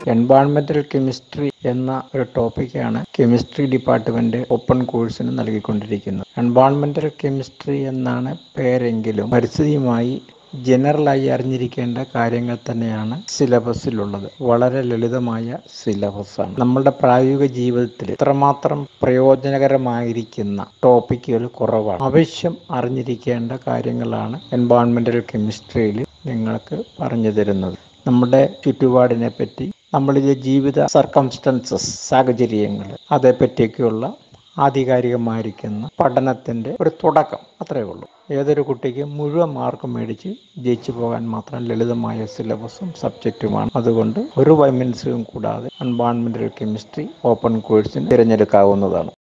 എൻവയോൺമെന്റൽ chemistry എന്ന ഒരു ടോപ്പിക്കാണ് കെമിസ്ട്രി ഡിപ്പാർട്ട്മെന്റ് ഓപ്പൺ കോഴ്സിന് നൽകിക്കൊണ്ടിരിക്കുന്നത് എൻവയോൺമെന്റൽ കെമിസ്ട്രി എന്നാണ് പേരെങ്കിലും പരിസ്ഥിതിയുമായി ജനറലായി അറിഞ്ഞിരിക്കേണ്ട കാര്യങ്ങൾ തന്നെയാണ് സിലബസിലുള്ളത് വളരെ ലളിതമായ സിലബസാണ് നമ്മുടെ പ്രായോഗിക ജീവിതത്തിൽ ഇത്രമാത്രം പ്രയോജനകരമായിരിക്കുന്ന ടോപ്പിക്കുകൾ കുറവാണ് ആവശ്യം അറിഞ്ഞിരിക്കേണ്ട കാര്യങ്ങളാണ് എൻവയോൺമെന്റൽ കെമിസ്ട്രിയിൽ നിങ്ങൾക്ക് പറഞ്ഞു തരുന്നത് നമ്മുടെ ചുറ്റുപാടിനെ പറ്റി നമ്മളിലെ ജീവിത സർക്കംസ്റ്റൻസസ് സാഹചര്യങ്ങൾ അതേപ്പറ്റിയൊക്കെയുള്ള ആധികാരികമായിരിക്കുന്ന പഠനത്തിൻ്റെ ഒരു തുടക്കം അത്രയേ ഉള്ളൂ ഏതൊരു കുട്ടിക്കും മുഴുവൻ മാർക്ക് മേടിച്ച് ജയിച്ചു പോകാൻ മാത്രം ലളിതമായ സിലബസും സബ്ജക്റ്റുമാണ് അതുകൊണ്ട് ഒരു വൈമൻസും കൂടാതെ എൻവയോൺമെന്റൽ കെമിസ്ട്രി ഓപ്പൺ കോഴ്സിന് തിരഞ്ഞെടുക്കാവുന്നതാണ്